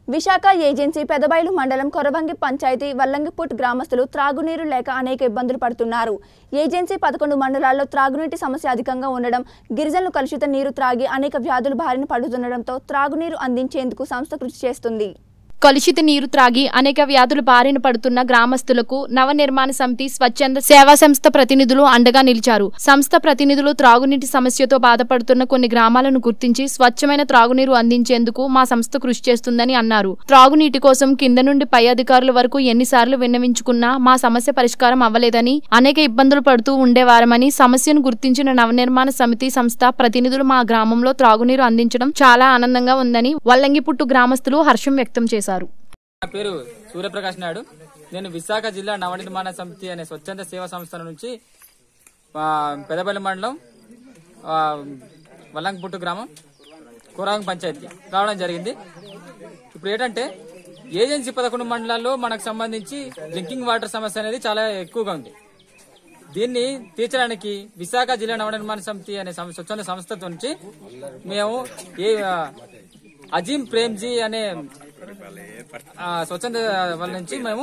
Visakha agency Pedabailu మండలం కొరవంగి పంచాయతీ వల్లంగిపుట్ గ్రామస్తులు త్రాగునీరు లేక అనేక ఇబ్బందులు పడుతున్నారు ఏజెన్సీ పదకొండు మండలాల్లో త్రాగునీటి సమస్య అధికంగా ఉండడం గిరిజనులు కలుషిత నీరు త్రాగి అనేక వ్యాధులు బారిన పడుతుండడంతో త్రాగునీరు అందించేందుకు సంస్థ కృషి చేస్తుంది కలుషిత నీరు త్రాగి అనేక వ్యాధులు బారిన పడుతున్న గ్రామస్తులకు నవనిర్మాణ సమితి స్వచ్ఛంద సేవా సంస్థ ప్రతినిధులు అండగా నిలిచారు సంస్థ ప్రతినిధులు త్రాగునీటి సమస్యతో బాధపడుతున్న కొన్ని గ్రామాలను గుర్తించి స్వచ్ఛమైన త్రాగునీరు అందించేందుకు మా సంస్థ కృషి చేస్తుందని అన్నారు త్రాగునీటి కోసం కింద నుండి పై అధికారుల వరకు ఎన్నిసార్లు విన్నవించుకున్నా మా సమస్య పరిష్కారం అవ్వలేదని అనేక ఇబ్బందులు పడుతూ ఉండేవారమని సమస్యను గుర్తించిన నవనిర్మాణ సమితి సంస్థ ప్రతినిధులు మా గ్రామంలో త్రాగునీరు అందించడం చాలా ఆనందంగా ఉందని వల్లంగిపుట్టు గ్రామస్తులు హర్షం వ్యక్తం చేశారు నా పేరు సూర్యప్రకాష్ నాయుడు నేను విశాఖ జిల్లా నవనిర్మాణ సమితి అనే స్వచ్ఛంద సేవా సంస్థ నుంచి ఆ, పెదపల్లి మండలం ఆ, వల్లంగపుట్టు గ్రామం కురాంగ్ పంచాయతీ రావడం జరిగింది ఇప్పుడు ఏంటంటే ఏజెన్సీ పదకొండు మండలాల్లో మనకు సంబంధించి డ్రింకింగ్ వాటర్ సమస్య అనేది చాలా ఎక్కువగా ఉంది దీన్ని తీర్చడానికి విశాఖ జిల్లా నవనిర్మాణ సమితి అనే సం- స్వచ్ఛంద సంస్థ నుంచి మేము ఏ ఆ, అజీం ప్రేమ్జీ అనే ఆ, స్వచ్ఛంద వాళ్ళ నుంచి మేము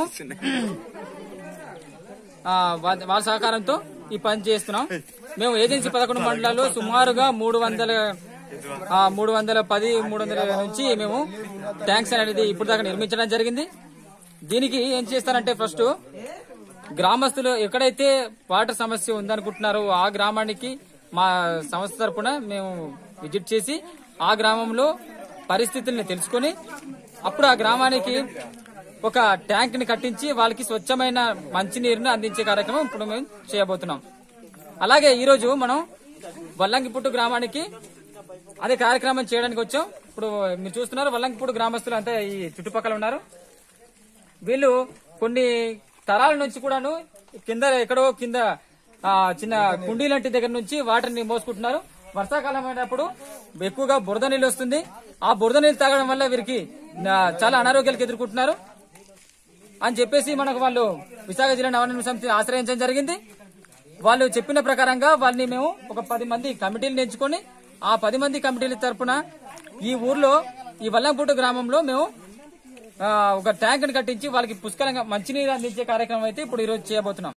ఆ, వా- వాళ్ళ సహకారంతో ఈ పని చేస్తున్నాం మేము ఏజెన్సీ పదకొండు మండలాల్లో సుమారుగా మూడు వందల ఆ, మూడు వందల పది మూడు వందల నుంచి మేము ట్యాంక్స్ అనేది ఇప్పుడు దాకా నిర్మించడం జరిగింది దీనికి ఏం చేస్తారంటే ఫస్ట్ గ్రామస్తులు ఎక్కడైతే వాటర్ సమస్య ఉందనుకుంటున్నారో ఆ గ్రామానికి మా సంస్థ తరపున మేము విజిట్ చేసి ఆ గ్రామంలో పరిస్థితుల్ని తెలుసుకొని అప్పుడు ఆ గ్రామానికి ఒక ట్యాంక్ ని కట్టించి వాళ్ళకి స్వచ్ఛమైన మంచినీరుని అందించే కార్యక్రమం ఇప్పుడు మేము చేయబోతున్నాం అలాగే ఈ రోజు మనం వల్లంగిపుట్టు గ్రామానికి అదే కార్యక్రమం చేయడానికి వచ్చాం ఇప్పుడు మీరు చూస్తున్నారు వల్లంగిపుట్టు గ్రామస్తులు అంతా ఈ చుట్టుపక్కల ఉన్నారు వీళ్ళు కొన్ని తరాల నుంచి కూడాను కింద ఎక్కడో కింద ఆ, చిన్న కుండీ లాంటి దగ్గర నుంచి వాటర్ని మోసుకుంటున్నారు వర్షాకాలం అయినప్పుడు ఎక్కువగా బురద నీళ్ళు వస్తుంది ఆ బురద నీళ్ళు తాగడం వల్ల వీరికి ఆ, చాలా అనారోగ్యాలకు ఎదుర్కొంటున్నారు అని చెప్పేసి మనకు వాళ్ళు విశాఖ జిల్లా నవనిర్మాణ సమితిని ఆశ్రయించడం జరిగింది వాళ్ళు చెప్పిన ప్రకారంగా వాళ్ళని మేము ఒక పది మంది కమిటీలు ఎంచుకొని ఆ పది మంది కమిటీల తరపున ఈ ఊర్లో ఈ వల్లంపూట గ్రామంలో మేము ఆ, ఒక ట్యాంక్ ని కట్టించి వాళ్ళకి పుష్కలంగా మంచినీరు అందించే కార్యక్రమం అయితే ఇప్పుడు ఈరోజు చేయబోతున్నాం